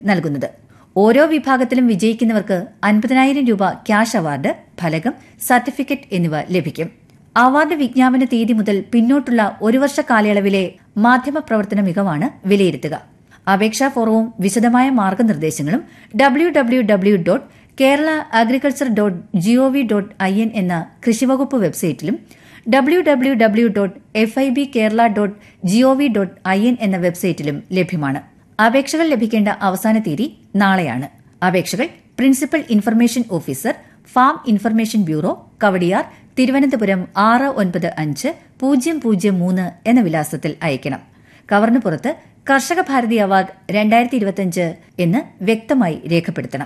നൽകുന്നത് ഓരോ വിഭാഗത്തിലും വിജയിക്കുന്നവർക്ക് അൻപതിനായിരം രൂപ ക്യാഷ് അവാർഡ് ഫലകം സർട്ടിഫിക്കറ്റ് എന്നിവ ലഭിക്കും അവാർഡ് വിജ്ഞാപന തീയതി മുതൽ പിന്നോട്ടുള്ള ഒരു വർഷ കാലയളവിലെ മാധ്യമപ്രവർത്തന മികവാണ് വിലയിരുത്തുക അപേക്ഷാ ഫോറവും വിശദമായ മാർഗനിർദ്ദേശങ്ങളും W W W dot Kerala agriculture dot G O V dot I N എന്ന കൃഷിവകുപ്പ് വെബ്സൈറ്റിലും W W W dot F I B Kerala dot G O V dot I N എന്ന വെബ്സൈറ്റിലും ലഭ്യമാണ് അപേക്ഷകൾ ലഭിക്കേണ്ട അവസാന തീയതി നാളെയാണ് അപേക്ഷകൾ principal information officer farm information bureau Kawdiar Thiruvananthapuram ആറ് ഒൻപത് അഞ്ച് പൂജ്യം പൂജ്യം മൂന്ന് എന്ന വിലാസത്തിൽ അയക്കണം കവറിന് പുറത്ത് കർഷക ഭാരതി അവാർഡ് രണ്ടായിരത്തി ഇരുപത്തിയഞ്ച് എന്ന് വ്യക്തമായി രേഖപ്പെടുത്തണം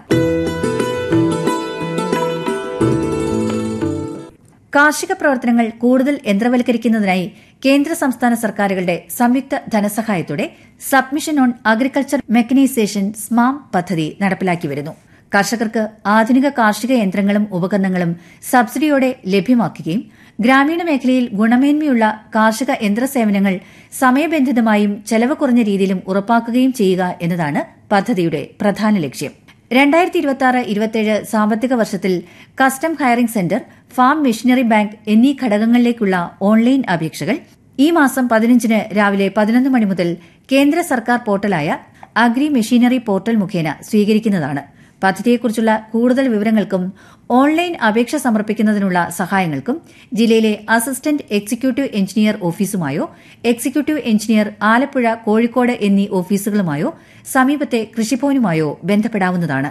കാർഷിക പ്രവർത്തനങ്ങൾ കൂടുതൽ യന്ത്രവൽക്കരിക്കുന്നതിനായി കേന്ദ്ര സംസ്ഥാന സർക്കാരുകളുടെ സംയുക്ത ധനസഹായത്തോടെ submission on agriculture mechanisation SMAM പദ്ധതി നടപ്പിലാക്കി വരുന്നു കർഷകർക്ക് ആധുനിക കാർഷിക യന്ത്രങ്ങളും ഉപകരണങ്ങളും സബ്സിഡിയോടെ ലഭ്യമാക്കുകയും ഗ്രാമീണ മേഖലയിൽ ഗുണമേന്മയുള്ള കാർഷിക യന്ത്രസേവനങ്ങൾ സമയബന്ധിതമായും ചെലവ് കുറഞ്ഞ രീതിയിലും ഉറപ്പാക്കുകയും ചെയ്യുക എന്നതാണ് പദ്ധതിയുടെ പ്രധാന ലക്ഷ്യം രണ്ടായിരത്തി ഇരുപത്തി ആറ് ഇരുപത്തിയേഴ് സാമ്പത്തിക വർഷത്തിൽ custom hiring centre farm machinery bank എന്നീ ഘടകങ്ങളിലേക്കുള്ള ഓൺലൈൻ അപേക്ഷകൾ ഈ മാസം പതിനഞ്ചിന് രാവിലെ പതിനൊന്ന് മണി മുതൽ കേന്ദ്ര സർക്കാർ പോർട്ടലായ അഗ്രി മെഷീനറി പോർട്ടൽ മുഖേന സ്വീകരിക്കുന്നതാണ് പദ്ധതിയെക്കുറിച്ചുള്ള കൂടുതൽ വിവരങ്ങൾക്കും ഓൺലൈൻ അപേക്ഷ സമർപ്പിക്കുന്നതിനുള്ള സഹായങ്ങൾക്കും ജില്ലയിലെ അസിസ്റ്റന്റ് എക്സിക്യൂട്ടീവ് എഞ്ചിനീയർ ഓഫീസുമായോ എക്സിക്യൂട്ടീവ് എഞ്ചിനീയർ ആലപ്പുഴ കോഴിക്കോട് എന്നീ ഓഫീസുകളുമായോ സമീപത്തെ കൃഷിഭവനുമായോ ബന്ധപ്പെടാവുന്നതാണ്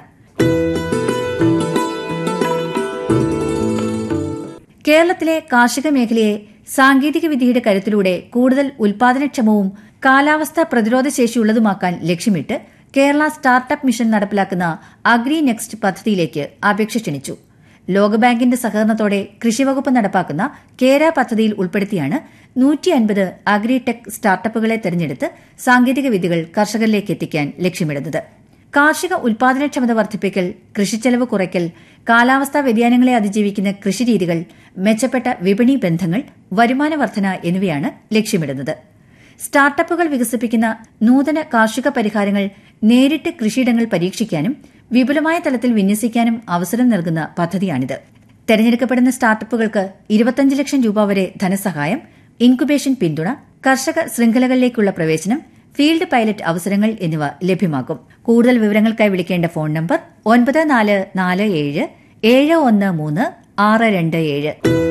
കേരളത്തിലെ കാർഷിക മേഖലയെ സാങ്കേതിക വിദ്യയുടെ കരുത്തിലൂടെ കൂടുതൽ ഉൽപാദനക്ഷമവും കാലാവസ്ഥാ പ്രതിരോധ ശേഷിയുള്ളതുമാക്കാൻ ലക്ഷ്യമിട്ട് കേരള സ്റ്റാർട്ടപ്പ് മിഷൻ നടപ്പിലാക്കുന്ന അഗ്രി നെക്സ്റ്റ് പദ്ധതിയിലേക്ക് അപേക്ഷ ക്ഷണിച്ചു ലോകബാങ്കിന്റെ സഹകരണത്തോടെ കൃഷിവകുപ്പ് നടപ്പാക്കുന്ന കേര പദ്ധതിയിൽ ഉൾപ്പെടുത്തിയാണ് നൂറ്റി അൻപത് അഗ്രി ടെക് സ്റ്റാർട്ടപ്പുകളെ തെരഞ്ഞെടുത്ത് സാങ്കേതിക വിദ്യകൾ കർഷകരിലേക്ക് എത്തിക്കാൻ ലക്ഷ്യമിടുന്നത് കാർഷിക ഉൽപാദനക്ഷമത വർദ്ധിപ്പിക്കൽ കൃഷിച്ചെലവ് കുറയ്ക്കൽ കാലാവസ്ഥാ വ്യതിയാനങ്ങളെ അതിജീവിക്കുന്ന കൃഷിരീതികൾ മെച്ചപ്പെട്ട വിപണി ബന്ധങ്ങൾ വരുമാന വർധന എന്നിവയാണ് ലക്ഷ്യമിടുന്നത് സ്റ്റാർട്ടപ്പുകൾ വികസിപ്പിക്കുന്ന നൂതന കാർഷിക പരിഹാരങ്ങൾ നേരിട്ട് കൃഷിയിടങ്ങൾ പരീക്ഷിക്കാനും വിപുലമായ തലത്തിൽ വിന്യസിക്കാനും അവസരം നൽകുന്ന പദ്ധതിയാണിത് തെരഞ്ഞെടുക്കപ്പെടുന്ന സ്റ്റാർട്ടപ്പുകൾക്ക് ഇരുപത്തഞ്ച് ലക്ഷം രൂപ വരെ ധനസഹായം ഇൻക്യുബേഷൻ പിന്തുണ കർഷക ശൃംഖലകളിലേക്കുള്ള പ്രവേശനം ഫീൽഡ് പൈലറ്റ് അവസരങ്ങൾ എന്നിവ ലഭ്യമാക്കും കൂടുതൽ വിവരങ്ങൾക്കായി വിളിക്കേണ്ട ഫോൺ നമ്പർ ഒൻപത് നാല് നാല് ഏഴ് ഏഴ് ഒന്ന് മൂന്ന് ആറ് രണ്ട് ഏഴ്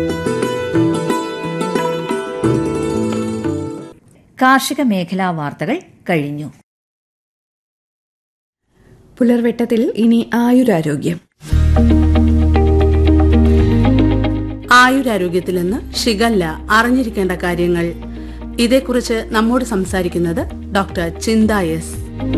കാർഷിക മേഖലാ വാർത്തകൾ കഴിഞ്ഞു പുലർവെട്ടത്തിൽ ഇനി ആയുരാരോഗ്യം ആയുരാരോഗ്യത്തിൽ നിന്ന് ഷിഗല്ല അറിഞ്ഞിരിക്കേണ്ട കാര്യങ്ങൾ ഇതേക്കുറിച്ച് നമ്മോട് സംസാരിക്കുന്നത് ഡോക്ടർ ചിന്ത എസ്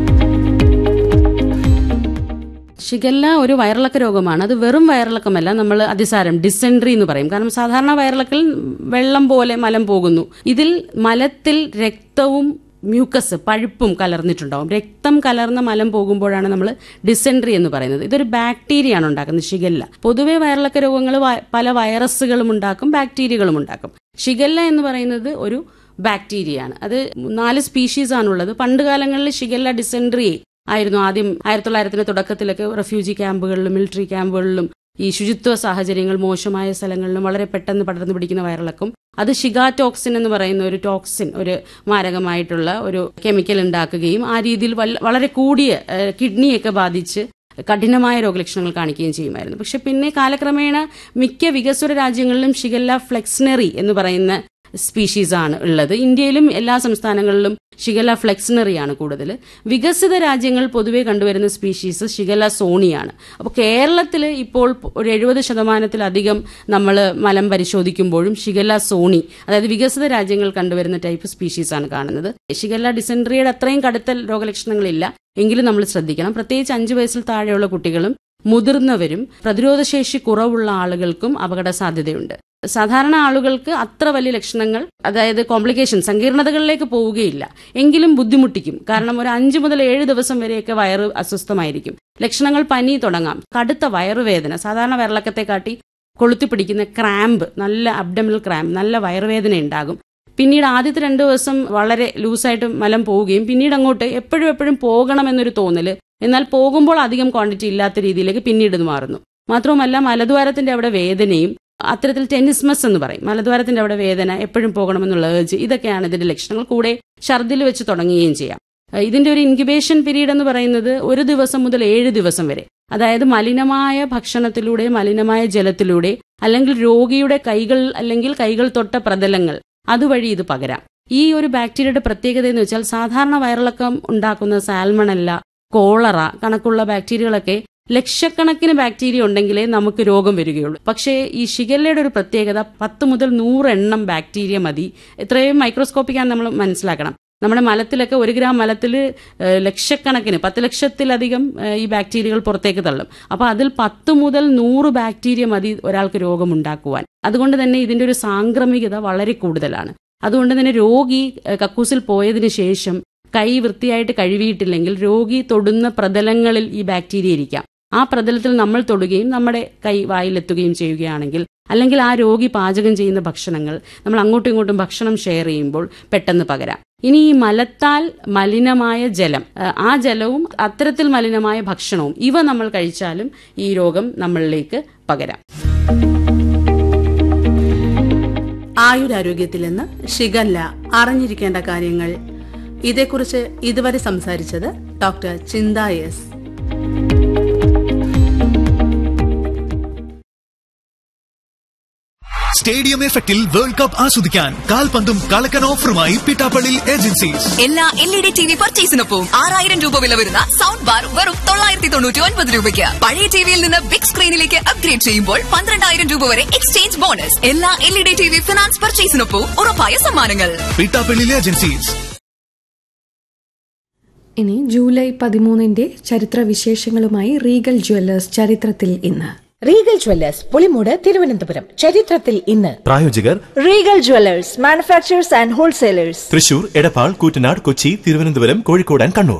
ഷിഗല്ല ഒരു വയറിളക്ക രോഗമാണ് അത് വെറും വയറിളക്കമല്ല നമ്മൾ അതിസാരം ഡിസെൻട്രി എന്ന് പറയും കാരണം സാധാരണ വയറിളക്കിൽ വെള്ളം പോലെ മലം പോകുന്നു ഇതിൽ മലത്തിൽ രക്തവും മ്യൂക്കസ് പഴുപ്പും കലർന്നിട്ടുണ്ടാവും രക്തം കലർന്ന മലം പോകുമ്പോഴാണ് നമ്മൾ ഡിസെൻട്രി എന്ന് പറയുന്നത് ഇതൊരു ബാക്ടീരിയയാണ് ഉണ്ടാക്കുന്നത് ഷിഗല്ല പൊതുവെ വയറിളക്ക രോഗങ്ങൾ പല വൈറസുകളും ഉണ്ടാക്കും ബാക്ടീരിയകളും ഉണ്ടാക്കും ഷിഗല്ല എന്ന് പറയുന്നത് ഒരു ബാക്ടീരിയയാണ് അത് നാല് സ്പീഷീസ് ആണുള്ളത് പണ്ട് കാലങ്ങളിൽ ഷിഗല്ല ഡിസെൻട്രി ആയിരുന്നു ആദ്യം ആയിരത്തി തൊള്ളായിരത്തിന്റെ തുടക്കത്തിലൊക്കെ റെഫ്യൂജി ക്യാമ്പുകളിലും മിലിറ്ററി ക്യാമ്പുകളിലും ഈ ശുചിത്വ സാഹചര്യങ്ങൾ മോശമായ സ്ഥലങ്ങളിലും വളരെ പെട്ടെന്ന് പടർന്നു പിടിക്കുന്ന വയറിളക്കും അത് ഷിഗാടോക്സിൻ എന്ന് പറയുന്ന ഒരു ടോക്സിൻ ഒരു മാരകമായിട്ടുള്ള ഒരു കെമിക്കൽ ഉണ്ടാക്കുകയും ആ രീതിയിൽ വളരെ കൂടിയ കിഡ്നിയൊക്കെ ബാധിച്ച് കഠിനമായ രോഗലക്ഷണങ്ങൾ കാണിക്കുകയും ചെയ്യുമായിരുന്നു പക്ഷെ പിന്നെ കാലക്രമേണ മിക്ക വികസ്വര രാജ്യങ്ങളിലും ഷിഗല്ല ഫ്ലെക്സിനറി എന്ന് പറയുന്ന സ്പീഷീസ് ആണ് ഉള്ളത് ഇന്ത്യയിലും എല്ലാ സംസ്ഥാനങ്ങളിലും ഷിഗല്ല ഫ്ലെക്സിനറി ആണ് കൂടുതൽ വികസിത രാജ്യങ്ങൾ പൊതുവെ കണ്ടുവരുന്ന സ്പീഷീസ് ഷിഗല്ല സോണിയാണ് അപ്പോൾ കേരളത്തിൽ ഇപ്പോൾ ഒരു എഴുപത് ശതമാനത്തിലധികം നമ്മൾ മലം പരിശോധിക്കുമ്പോഴും ഷിഗല്ല സോണി അതായത് വികസിത രാജ്യങ്ങൾ കണ്ടുവരുന്ന ടൈപ്പ് സ്പീഷീസ് ആണ് കാണുന്നത് ഷിഗല്ല ഡിസെൻട്രിയുടെ അത്രയും കടുത്ത രോഗലക്ഷണങ്ങളില്ല എങ്കിലും നമ്മൾ ശ്രദ്ധിക്കണം പ്രത്യേകിച്ച് അഞ്ചു വയസ്സിൽ താഴെയുള്ള കുട്ടികളും മുതിർന്നവരും പ്രതിരോധശേഷി കുറവുള്ള ആളുകൾക്കും അപകട സാധ്യതയുണ്ട് സാധാരണ ആളുകൾക്ക് അത്ര വലിയ ലക്ഷണങ്ങൾ അതായത് കോംപ്ലിക്കേഷൻ സങ്കീർണതകളിലേക്ക് പോവുകയില്ല എങ്കിലും ബുദ്ധിമുട്ടിക്കും കാരണം ഒരു അഞ്ച് മുതൽ ഏഴ് ദിവസം വരെയൊക്കെ വയറ് അസ്വസ്ഥമായിരിക്കും ലക്ഷണങ്ങൾ പനി തുടങ്ങാം കടുത്ത വയറുവേദന സാധാരണ വയറിളക്കത്തെ കാട്ടി കൊളുത്തി പിടിക്കുന്ന ക്രാമ്പ് നല്ല അബ്ഡമിനൽ ക്രാമ്പ് നല്ല വയറുവേദന ഉണ്ടാകും പിന്നീട് ആദ്യത്തെ രണ്ട് ദിവസം വളരെ ലൂസായിട്ട് മലം പോവുകയും പിന്നീട് അങ്ങോട്ട് എപ്പോഴും എപ്പോഴും പോകണമെന്നൊരു തോന്നല് എന്നാൽ പോകുമ്പോൾ അധികം ക്വാണ്ടിറ്റി ഇല്ലാത്ത രീതിയിലേക്ക് പിന്നീട് ഇത് മാറുന്നു മാത്രവുമല്ല മലദ്വാരത്തിന്റെ അവിടെ വേദനയും അത്തരത്തിൽ ടെനിസ്മസ് എന്ന് പറയും മലദ്വാരത്തിന്റെ അവിടെ വേദന എപ്പോഴും പോകണമെന്നുള്ള ഏജ് ഇതൊക്കെയാണ് ഇതിന്റെ ലക്ഷണങ്ങൾ കൂടെ ഛർദിൽ വെച്ച് തുടങ്ങുകയും ചെയ്യാം ഏഹ് ഇതിന്റെ ഒരു ഇൻക്യുബേഷൻ പീരീഡ് എന്ന് പറയുന്നത് ഒരു ദിവസം മുതൽ ഏഴ് ദിവസം വരെ അതായത് മലിനമായ ഭക്ഷണത്തിലൂടെ മലിനമായ ജലത്തിലൂടെ അല്ലെങ്കിൽ രോഗിയുടെ കൈകൾ അല്ലെങ്കിൽ കൈകൾ തൊട്ട പ്രതലങ്ങൾ അതുവഴി ഇത് പകരാം ഈ ഒരു ബാക്ടീരിയയുടെ പ്രത്യേകത എന്ന് വെച്ചാൽ സാധാരണ വയറിളക്കം ഉണ്ടാക്കുന്ന സാൽമണല്ല കോളറ കണക്കുള്ള ബാക്ടീരിയകളൊക്കെ ലക്ഷക്കണക്കിന് ബാക്ടീരിയ ഉണ്ടെങ്കിലേ നമുക്ക് രോഗം വരികയുള്ളൂ പക്ഷേ ഈ ഷിഗല്ലയുടെ ഒരു പ്രത്യേകത പത്ത് മുതൽ നൂറ് എണ്ണം ബാക്ടീരിയ മതി ഇത്രയും മൈക്രോസ്കോപ്പിക്കാണ് നമ്മൾ മനസ്സിലാക്കണം നമ്മുടെ മലത്തിലൊക്കെ ഒരു ഗ്രാം മലത്തിൽ ലക്ഷക്കണക്കിന് പത്ത് ലക്ഷത്തിലധികം ഏഹ്, ഈ ബാക്ടീരിയകൾ പുറത്തേക്ക് തള്ളും അപ്പോൾ അതിൽ പത്ത് മുതൽ നൂറ് ബാക്ടീരിയ മതി ഒരാൾക്ക് രോഗമുണ്ടാക്കുവാൻ അതുകൊണ്ട് തന്നെ ഇതിന്റെ ഒരു സാംക്രമികത വളരെ കൂടുതലാണ് അതുകൊണ്ട് തന്നെ രോഗി ഏഹ്, കക്കൂസിൽ പോയതിനു ശേഷം കൈ വൃത്തിയായിട്ട് കഴുകിയിട്ടില്ലെങ്കിൽ രോഗി തൊടുന്ന പ്രതലങ്ങളിൽ ഈ ബാക്ടീരിയ ഇരിക്കാം ആ പ്രതലത്തിൽ നമ്മൾ തൊടുകയും നമ്മുടെ കൈ വായിലെത്തുകയും ചെയ്യുകയാണെങ്കിൽ അല്ലെങ്കിൽ ആ രോഗി പാചകം ചെയ്യുന്ന ഭക്ഷണങ്ങൾ നമ്മൾ അങ്ങോട്ടും ഇങ്ങോട്ടും ഭക്ഷണം ഷെയർ ചെയ്യുമ്പോൾ പെട്ടെന്ന് പകരാം ഇനി ഈ മലത്താൽ മലിനമായ ജലം ആ, ആ ജലവും അത്തരത്തിൽ മലിനമായ ഭക്ഷണവും ഇവ നമ്മൾ കഴിച്ചാലും ഈ രോഗം നമ്മളിലേക്ക് പകരാം ആയുരാരോഗ്യത്തിൽ നിന്ന് ഷിഗല്ല അറിഞ്ഞിരിക്കേണ്ട കാര്യങ്ങൾ ഇതേക്കുറിച്ച് ഇതുവരെ സംസാരിച്ചത് ഡോക്ടർ ചിന്ത എസ് സ്റ്റേഡിയം എഫക്റ്റിൽ വേൾഡ് കപ്പ് ആസ്വദിക്കാൻ കാൽപന്തും കളക്കൻ ഓഫറുമായി പിട്ടാപ്പള്ളി ഏജൻസീസ് എല്ലാ L E D T V പർച്ചേസിനൊപ്പം ആറായിരം രൂപ വില വരുന്ന സൗണ്ട് ബാർ വെറും തൊള്ളായിരത്തി തൊണ്ണൂറ്റി ഒൻപത് രൂപയ്ക്ക് പഴയ ടിവിയിൽ നിന്ന് ബിഗ് സ്ക്രീനിലേക്ക് അപ്ഗ്രേഡ് ചെയ്യുമ്പോൾ പന്ത്രണ്ടായിരം രൂപ വരെ എക്സ്ചേഞ്ച് ബോണസ് എല്ലാ L E D T V finance പർച്ചേസിനൊപ്പം ഉറപ്പായ സമ്മാനങ്ങൾ പിട്ടാപ്പള്ളി ഏജൻസീസ് ഇനി ജൂലൈ പതിമൂന്നിന്റെ ചരിത്ര വിശേഷങ്ങളുമായി റീഗൽ ജ്വല്ലേഴ്സ് ചരിത്രത്തിൽ ഇന്ന് റീഗൽ ജ്വല്ലേഴ്സ് പുളിമൂട് തിരുവനന്തപുരം ചരിത്രത്തിൽ ഇന്ന് പ്രായോജകർ regal jewellers manufacturers and wholesalers Thrissur Edappal Koottanad Kochi Thiruvananthapuram Kozhikode and Kannur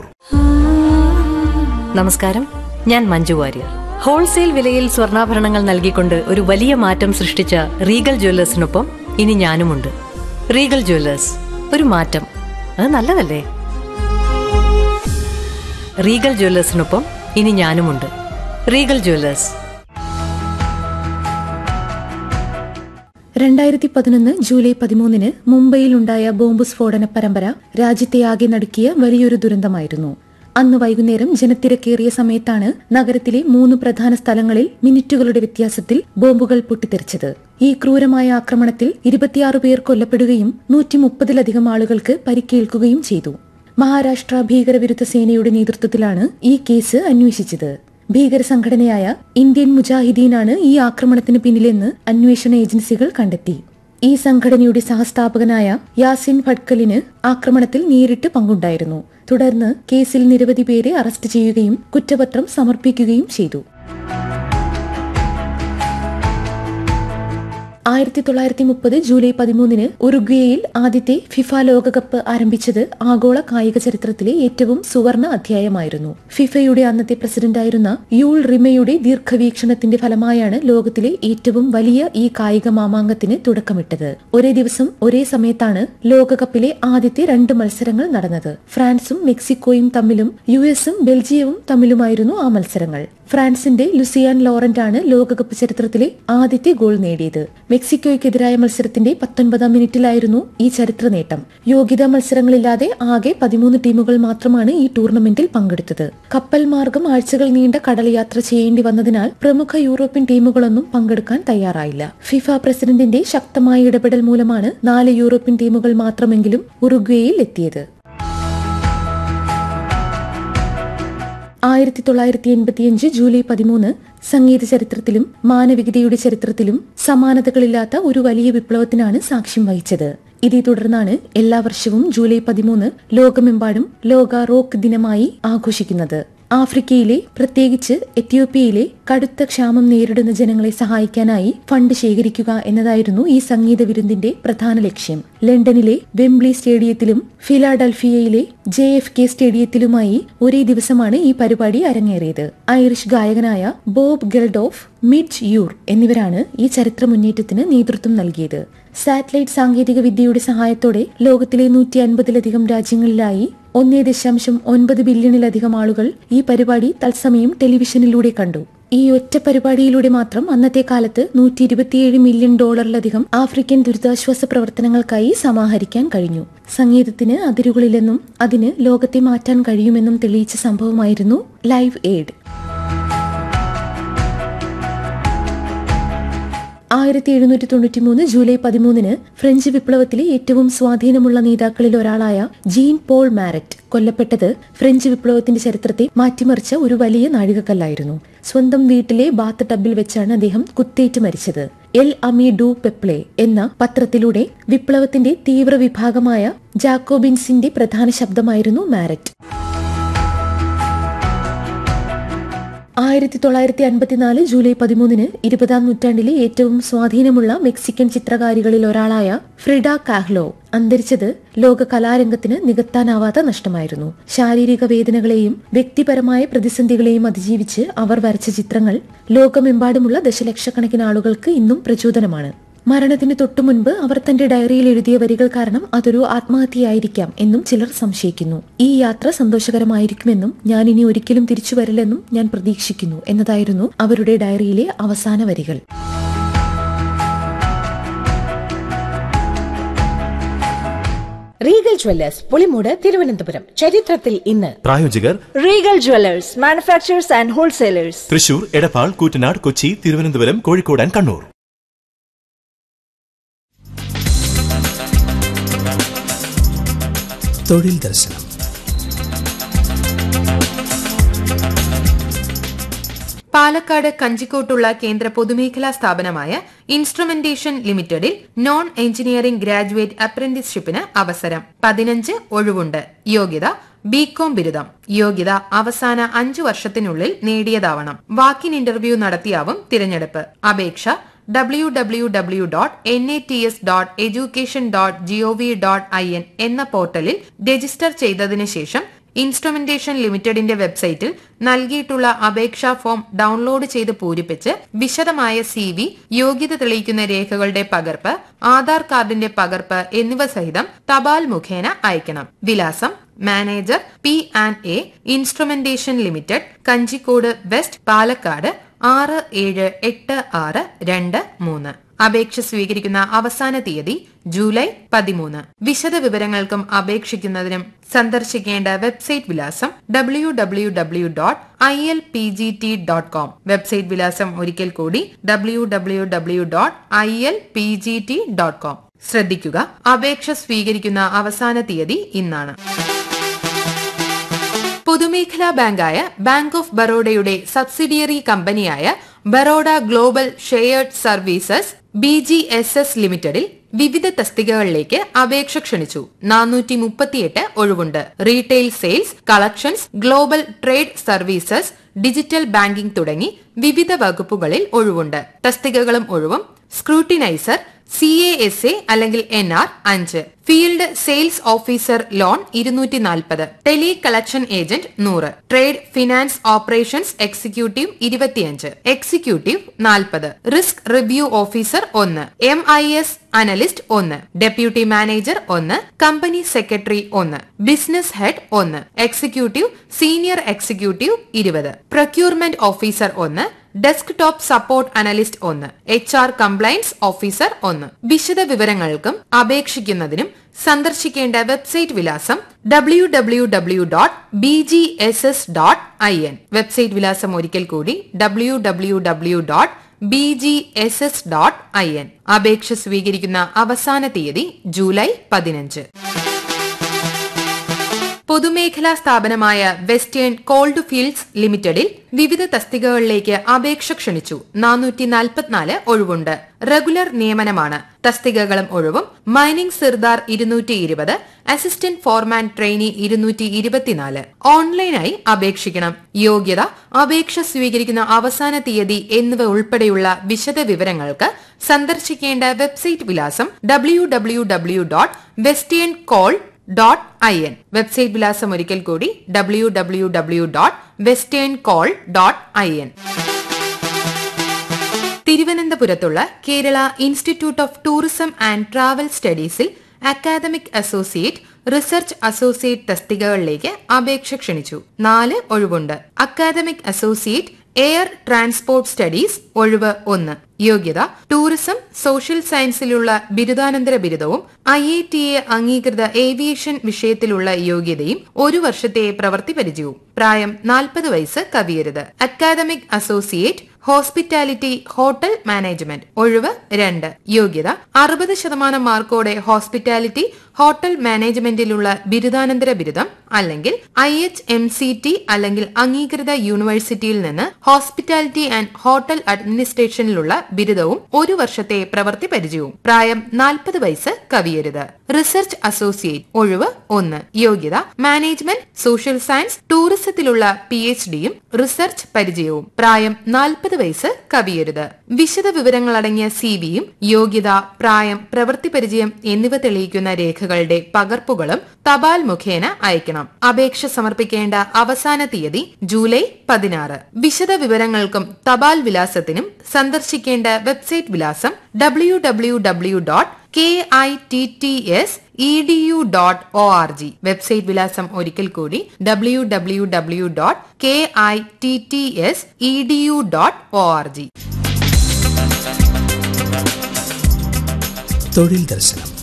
നമസ്കാരം ഞാൻ മഞ്ജു വാര്യർ ഹോൾസെയിൽ വിലയിൽ സ്വർണ്ണാഭരണങ്ങൾ നൽകിക്കൊണ്ട് ഒരു വലിയ മാറ്റം സൃഷ്ടിച്ച റീഗൽ ജ്വല്ലേഴ്സിനൊപ്പം ഇനി ഞാനുമുണ്ട് റീഗൽ ജ്വല്ലേഴ്സ് ഒരു മാറ്റം അത് നല്ലതല്ലേ റീഗൽ ജ്വല്ലേഴ്സിനൊപ്പം ഇനി ഞാനുമുണ്ട് റീഗൽ ജ്വല്ലേഴ്സ് രണ്ടായിരത്തി പതിനൊന്ന് ജൂലൈ പതിമൂന്നിന് മുംബൈയിലുണ്ടായ ബോംബ് സ്ഫോടന പരമ്പര രാജ്യത്തെ ആകെ നടുക്കിയ വലിയൊരു ദുരന്തമായിരുന്നു അന്ന് വൈകുന്നേരം ജനത്തിരക്കേറിയ സമയത്താണ് നഗരത്തിലെ മൂന്ന് പ്രധാന സ്ഥലങ്ങളിൽ മിനിറ്റുകളുടെ വ്യത്യാസത്തിൽ ബോംബുകൾ പൊട്ടിത്തെറിച്ചത് ഈ ക്രൂരമായ ആക്രമണത്തിൽ ഇരുപത്തിയാറ് പേർ കൊല്ലപ്പെടുകയും നൂറ്റി മുപ്പതിലധികം ആളുകൾക്ക് പരിക്കേൽക്കുകയും ചെയ്തു മഹാരാഷ്ട്ര ഭീകരവിരുദ്ധ സേനയുടെ നേതൃത്വത്തിലാണ് ഈ കേസ് അന്വേഷിച്ചത് ഭീകര സംഘടനയായ ഇന്ത്യൻ മുജാഹിദീനാണ് ഈ ആക്രമണത്തിന് പിന്നിലെന്ന് അന്വേഷണ ഏജൻസികൾ കണ്ടെത്തി ഈ സംഘടനയുടെ സഹസ്ഥാപകനായ യാസിൻ ഭട്കലിന് ആക്രമണത്തിൽ നേരിട്ട് പങ്കുണ്ടായിരുന്നു തുടർന്ന് കേസിൽ നിരവധി പേരെ അറസ്റ്റ് ചെയ്യുകയും കുറ്റപത്രം സമർപ്പിക്കുകയും ചെയ്തു ആയിരത്തി തൊള്ളായിരത്തി മുപ്പത് ജൂലൈ പതിമൂന്നിന് ഉറുഗ്വേയിൽ ആദ്യത്തെ ഫിഫ ലോകകപ്പ് ആരംഭിച്ചത് ആഗോള കായിക ചരിത്രത്തിലെ ഏറ്റവും സുവർണ അധ്യായമായിരുന്നു ഫിഫയുടെ അന്നത്തെ പ്രസിഡന്റായിരുന്ന യൂൾ റിമയുടെ ദീർഘവീക്ഷണത്തിന്റെ ഫലമായാണ് ലോകത്തിലെ ഏറ്റവും വലിയ ഈ കായിക മാമാങ്കത്തിന് തുടക്കമിട്ടത് ഒരേ ദിവസം ഒരേ സമയത്താണ് ലോകകപ്പിലെ ആദ്യത്തെ രണ്ട് മത്സരങ്ങൾ നടന്നത് ഫ്രാൻസും മെക്സിക്കോയും തമ്മിലും യു എസും ബെൽജിയവും തമ്മിലുമായിരുന്നു ആ മത്സരങ്ങൾ ഫ്രാൻസിന്റെ ലുസിയാൻ ലോറന്റ് ആണ് ലോകകപ്പ് ചരിത്രത്തിലെ ആദ്യത്തെ ഗോൾ നേടിയത് മെക്സിക്കോയ്ക്കെതിരായ മത്സരത്തിന്റെ പത്തൊൻപതാം മിനിറ്റിലായിരുന്നു ഈ ചരിത്ര നേട്ടം യോഗ്യതാ മത്സരങ്ങളില്ലാതെ ആകെ പതിമൂന്ന് ടീമുകൾ മാത്രമാണ് ഈ ടൂർണമെന്റിൽ പങ്കെടുത്തത് കപ്പൽ മാർഗം ആഴ്ചകൾ നീണ്ട കടൽ യാത്ര ചെയ്യേണ്ടി വന്നതിനാൽ പ്രമുഖ യൂറോപ്യൻ ടീമുകളൊന്നും പങ്കെടുക്കാൻ തയ്യാറായില്ല ഫിഫ പ്രസിഡന്റിന്റെ ശക്തമായ ഇടപെടൽ മൂലമാണ് നാല് യൂറോപ്യൻ ടീമുകൾ മാത്രമെങ്കിലും ഉറുഗ്വേയിൽ എത്തിയത് ആയിരത്തി തൊള്ളായിരത്തി എൺപത്തിയഞ്ച് ജൂലൈ പതിമൂന്ന് സംഗീത ചരിത്രത്തിലും മാനവികതയുടെ ചരിത്രത്തിലും സമാനതകളില്ലാത്ത ഒരു വലിയ വിപ്ലവത്തിനാണ് സാക്ഷ്യം വഹിച്ചത് ഇതേ തുടർന്നാണ് എല്ലാ വർഷവും ജൂലൈ പതിമൂന്ന് ലോകമെമ്പാടും ലോക റോക്ക് ദിനമായി ആഘോഷിക്കുന്നത് ആഫ്രിക്കയിലെ പ്രത്യേകിച്ച് എത്യോപ്യയിലെ കടുത്ത ക്ഷാമം നേരിടുന്ന ജനങ്ങളെ സഹായിക്കാനായി ഫണ്ട് ശേഖരിക്കുക എന്നതായിരുന്നു ഈ സംഗീത വിരുന്നിന്റെ പ്രധാന ലക്ഷ്യം ലണ്ടനിലെ വെംബ്ലി സ്റ്റേഡിയത്തിലും ഫിലാഡൽഫിയയിലെ ജെ എഫ് കെ സ്റ്റേഡിയത്തിലുമായി ഒരേ ദിവസമാണ് ഈ പരിപാടി അരങ്ങേറിയത് ഐറിഷ് ഗായകനായ ബോബ് ഗെൽഡോഫ് മിഡ് യൂർ എന്നിവരാണ് ഈ ചരിത്ര മുന്നേറ്റത്തിന് നേതൃത്വം നൽകിയത് സാറ്റലൈറ്റ് സാങ്കേതിക വിദ്യയുടെ സഹായത്തോടെ ലോകത്തിലെ നൂറ്റി അൻപതിലധികം രാജ്യങ്ങളിലായി ഒന്നേ ദശാംശം ഒൻപത് ബില്യണിലധികം ആളുകൾ ഈ പരിപാടി തത്സമയം ടെലിവിഷനിലൂടെ കണ്ടു ഈ ഒറ്റ പരിപാടിയിലൂടെ മാത്രം അന്നത്തെ കാലത്ത് നൂറ്റി ഇരുപത്തിയേഴ് മില്യൺ ഡോളറിലധികം ആഫ്രിക്കൻ ദുരിതാശ്വാസ പ്രവർത്തനങ്ങൾക്കായി സമാഹരിക്കാൻ കഴിഞ്ഞു സംഗീതത്തിന് അതിരുകളില്ലെന്നും അതിന് ലോകത്തെ മാറ്റാൻ കഴിയുമെന്നും തെളിയിച്ച സംഭവമായിരുന്നു ലൈവ് എയ്ഡ് ആയിരത്തി എഴുന്നൂറ്റി തൊണ്ണൂറ്റി മൂന്ന് ജൂലൈ പതിമൂന്നിന് ഫ്രഞ്ച് വിപ്ലവത്തിലെ ഏറ്റവും സ്വാധീനമുള്ള നേതാക്കളിൽ ഒരാളായ ജീൻ പോൾ മാരറ്റ് കൊല്ലപ്പെട്ടത് ഫ്രഞ്ച് വിപ്ലവത്തിന്റെ ചരിത്രത്തെ മാറ്റിമറിച്ച ഒരു വലിയ നാഴികക്കല്ലായിരുന്നു സ്വന്തം വീട്ടിലെ ബാത്ത് ടബിൽ വെച്ചാണ് അദ്ദേഹം കുത്തേറ്റ് മരിച്ചത് എൽ അമി ഡു പെപ്ലെ എന്ന പത്രത്തിലൂടെ വിപ്ലവത്തിന്റെ തീവ്ര വിഭാഗമായ ജാക്കോബിൻസിന്റെ പ്രധാന ശബ്ദമായിരുന്നു മാരറ്റ് ആയിരത്തി തൊള്ളായിരത്തി അൻപത്തിനാല് ജൂലൈ പതിമൂന്നിന് ഇരുപതാം നൂറ്റാണ്ടിലെ ഏറ്റവും സ്വാധീനമുള്ള മെക്സിക്കൻ ചിത്രകാരികളിൽ ഒരാളായ ഫ്രിഡ കാഹ്ലോ അന്തരിച്ചത് ലോക കലാരംഗത്തിന് നികത്താനാവാത്ത നഷ്ടമായിരുന്നു ശാരീരിക വേദനകളെയും വ്യക്തിപരമായ പ്രതിസന്ധികളെയും അതിജീവിച്ച് അവർ വരച്ച ചിത്രങ്ങൾ ലോകമെമ്പാടുമുള്ള ദശലക്ഷക്കണക്കിന് ആളുകൾക്ക് ഇന്നും പ്രചോദനമാണ് മരണത്തിന് തൊട്ടുമുൻപ് അവർ തന്റെ ഡയറിയിൽ എഴുതിയ വരികൾ കാരണം അതൊരു ആത്മഹത്യയായിരിക്കാം എന്നും ചിലർ സംശയിക്കുന്നു ഈ യാത്ര സന്തോഷകരമായിരിക്കുമെന്നും ഞാൻ ഇനി ഒരിക്കലും തിരിച്ചു വരില്ലെന്നും ഞാൻ പ്രതീക്ഷിക്കുന്നു എന്നതായിരുന്നു അവരുടെ ഡയറിയിലെ അവസാന വരികൾ റീഗൽ ജ്വല്ലേഴ്സ് പുളിമൂട് തിരുവനന്തപുരം ചരിത്രത്തിൽ ഇന്ന് പ്രായോജകർ regal jewellers manufacturers and wholesalers Thrissur Edappal Koottanad Kochi Thiruvananthapuram Kozhikode and Kannur തൊഴിൽ ദർശനം പാലക്കാട് കഞ്ചിക്കോട്ടുള്ള കേന്ദ്ര പൊതുമേഖലാ സ്ഥാപനമായ ഇൻസ്ട്രുമെന്റേഷൻ ലിമിറ്റഡിൽ നോൺ എഞ്ചിനീയറിംഗ് ഗ്രാജുവേറ്റ് അപ്രന്റീസ്ഷിപ്പിന് അവസരം പതിനഞ്ച് ഒഴിവുണ്ട് യോഗ്യത ബികോം ബിരുദം യോഗ്യത അവസാന അഞ്ചു വർഷത്തിനുള്ളിൽ നേടിയതാവണം വാക്കിൻ ഇന്റർവ്യൂ നടത്തിയാവും തിരഞ്ഞെടുപ്പ് അപേക്ഷ W W W dot N A T S dot education dot G O V dot I N എന്ന പോർട്ടലിൽ രജിസ്റ്റർ ചെയ്തതിനു ശേഷം ഇൻസ്ട്രുമെന്റേഷൻ ലിമിറ്റഡിന്റെ വെബ്സൈറ്റിൽ നൽകിയിട്ടുള്ള അപേക്ഷാ ഫോം ഡൗൺലോഡ് ചെയ്ത് പൂരിപ്പിച്ച് വിശദമായ സി വി യോഗ്യത തെളിയിക്കുന്ന രേഖകളുടെ പകർപ്പ് ആധാർ കാർഡിന്റെ പകർപ്പ് എന്നിവ സഹിതം തപാൽ മുഖേന അയക്കണം വിലാസം manager P and A instrumentation limited Kanjikode west Palakkad ആറ് ഏഴ് എട്ട് ആറ് രണ്ട് മൂന്ന് അപേക്ഷ സ്വീകരിക്കുന്ന അവസാന തീയതി ജൂലൈ പതിമൂന്ന് വിശദ വിവരങ്ങൾക്കും അപേക്ഷിക്കുന്നതിനും സന്ദർശിക്കേണ്ട വെബ്സൈറ്റ് വിലാസം W W W dot I L P G T dot com website വിലാസം ഒരിക്കൽ കൂടി W W W dot I L P G T dot com ശ്രദ്ധിക്കുക അപേക്ഷ സ്വീകരിക്കുന്ന അവസാന തീയതി ഇന്നാണ് പൊതുമേഖലാ ബാങ്കായ ബാങ്ക് ഓഫ് ബറോഡയുടെ സബ്സിഡിയറി കമ്പനിയായ Baroda global shared services B G S S ലിമിറ്റഡിൽ വിവിധ തസ്തികകളിലേക്ക് അപേക്ഷ ക്ഷണിച്ചു നാനൂറ്റി മുപ്പത്തിയെട്ട് ഒഴിവുണ്ട് retail sales collections global trade services digital banking തുടങ്ങി വിവിധ വകുപ്പുകളിൽ ഒഴിവുണ്ട് തസ്തികകളും ഒഴിവും scrutiniser C A S A അല്ലെങ്കിൽ എൻ ആർ അഞ്ച് ഫീൽഡ് സെയിൽസ് ഓഫീസർ ലോൺ ഇരുന്നൂറ്റി നാൽപ്പത് ടെലി കളക്ഷൻ ഏജന്റ് നൂറ് ട്രേഡ് ഫിനാൻസ് ഓപ്പറേഷൻസ് എക്സിക്യൂട്ടീവ് ഇരുപത്തിയഞ്ച് എക്സിക്യൂട്ടീവ് നാൽപ്പത് റിസ്ക് റിവ്യൂ ഓഫീസർ ഒന്ന് എം ഐ എസ് അനലിസ്റ്റ് ഒന്ന് ഡെപ്യൂട്ടി മാനേജർ ഒന്ന് കമ്പനി സെക്രട്ടറി ഒന്ന് ബിസിനസ് ഹെഡ് ഒന്ന് എക്സിക്യൂട്ടീവ് സീനിയർ എക്സിക്യൂട്ടീവ് ഇരുപത് പ്രൊക്യൂർമെന്റ് ഓഫീസർ ഒന്ന് ഡെസ്ക് ടോപ്പ് സപ്പോർട്ട് അനലിസ്റ്റ് ഒന്ന് എച്ച് ആർ കംപ്ലയൻസ് ഓഫീസർ ഒന്ന് വിശദ വിവരങ്ങൾക്കും അപേക്ഷിക്കുന്നതിനും സന്ദർശിക്കേണ്ട വെബ്സൈറ്റ് വിലാസം W W W dot B G S S dot I N website വിലാസം ഒരിക്കൽ കൂടി W W W dot B G S S dot I N അപേക്ഷ സ്വീകരിക്കുന്ന അവസാന തീയതി ജൂലൈ പതിനഞ്ച് പൊതുമേഖലാ സ്ഥാപനമായ വെസ്റ്റേൺ കോൾഡ് ഫീൽഡ്സ് ലിമിറ്റഡിൽ വിവിധ തസ്തികകളിലേക്ക് അപേക്ഷ ക്ഷണിച്ചു നാനൂറ്റി നാൽപ്പത്തിനാല് ഒഴിവുണ്ട് റെഗുലർ നിയമനമാണ് തസ്തികകളും ഒഴിവും മൈനിംഗ് സിർദാർ ഇരുന്നൂറ്റി ഇരുപത് അസിസ്റ്റന്റ് ഫോർമാൻ ട്രെയിനി ഇരുന്നൂറ്റി ഇരുപത്തിനാല് ഓൺലൈനായി അപേക്ഷിക്കണം യോഗ്യത അപേക്ഷ സ്വീകരിക്കുന്ന അവസാന തീയതി എന്നിവ ഉൾപ്പെടെയുള്ള വിശദ വിവരങ്ങൾക്ക് സന്ദർശിക്കേണ്ട വെബ്സൈറ്റ് വിലാസം W W W dot western coal dot I N website വിലാസം ഒരിക്കൽ കൂടി W W W dot western coal dot I N തിരുവനന്തപുരത്തുള്ള Kerala institute of tourism and travel സ്റ്റഡീസിൽ അക്കാദമിക് അസോസിയേറ്റ് റിസർച്ച് അസോസിയേറ്റ് തസ്തികകളിലേക്ക് അപേക്ഷ ക്ഷണിച്ചു നാല് ഒഴിവുണ്ട് academic associate air transport studies ഒഴിവ് ഒന്ന് യോഗ്യത ടൂറിസം സോഷ്യൽ സയൻസിലുള്ള ബിരുദാനന്തര ബിരുദവും ഐ ഐ ടി എ അംഗീകൃത ഏവിയേഷൻ വിഷയത്തിലുള്ള യോഗ്യതയും ഒരു വർഷത്തെ പ്രവൃത്തി പരിചയവും പ്രായം നാൽപ്പത് വയസ്സ് കവിയരുത് academic associate hospitality hotel management ഒഴിവ് രണ്ട് യോഗ്യത അറുപത് ശതമാനം മാർക്കോടെ ഹോസ്പിറ്റാലിറ്റി ഹോട്ടൽ മാനേജ്മെന്റിലുള്ള ബിരുദാനന്തര ബിരുദം അല്ലെങ്കിൽ I H M C T അല്ലെങ്കിൽ അംഗീകൃത യൂണിവേഴ്സിറ്റിയിൽ നിന്ന് ഹോസ്പിറ്റാലിറ്റി ആൻഡ് ഹോട്ടൽ അഡ്മിനിസ്ട്രേഷനിലുള്ള ബിരുദവും ഒരു വർഷത്തെ പ്രവൃത്തി പരിചയവും പ്രായം നാൽപ്പത് വയസ്സ് കവിയരുത് റിസർച്ച് അസോസിയേറ്റ് ഒഴിവ് ഒന്ന് യോഗ്യത മാനേജ്മെന്റ് സോഷ്യൽ സയൻസ് ടൂറിസത്തിലുള്ള പി എച്ച് ഡിയും റിസർച്ച് പരിചയവും പ്രായം നാൽപ്പത് വയസ്സ് കവിയരുത് വിശദ വിവരങ്ങളടങ്ങിയ സി വിയും യോഗ്യത പ്രായം പ്രവൃത്തി പരിചയം എന്നിവ തെളിയിക്കുന്ന രേഖകളുടെ പകർപ്പുകളും തപാൽ മുഖേന അയക്കണം അപേക്ഷ സമർപ്പിക്കേണ്ട അവസാന തീയതി ജൂലൈ പതിനാറ് വിശദ വിവരങ്ങൾക്കും തപാൽ വിലാസത്തിനും സന്ദർശിക്കേണ്ട വെബ്സൈറ്റ് വിലാസം W W W dot K I T T S E D U dot O R G website വിലാസം ഒരിക്കൽ കൂടി W W W dot K I T T S E D U dot O R G തൊഴിൽ ദർശനം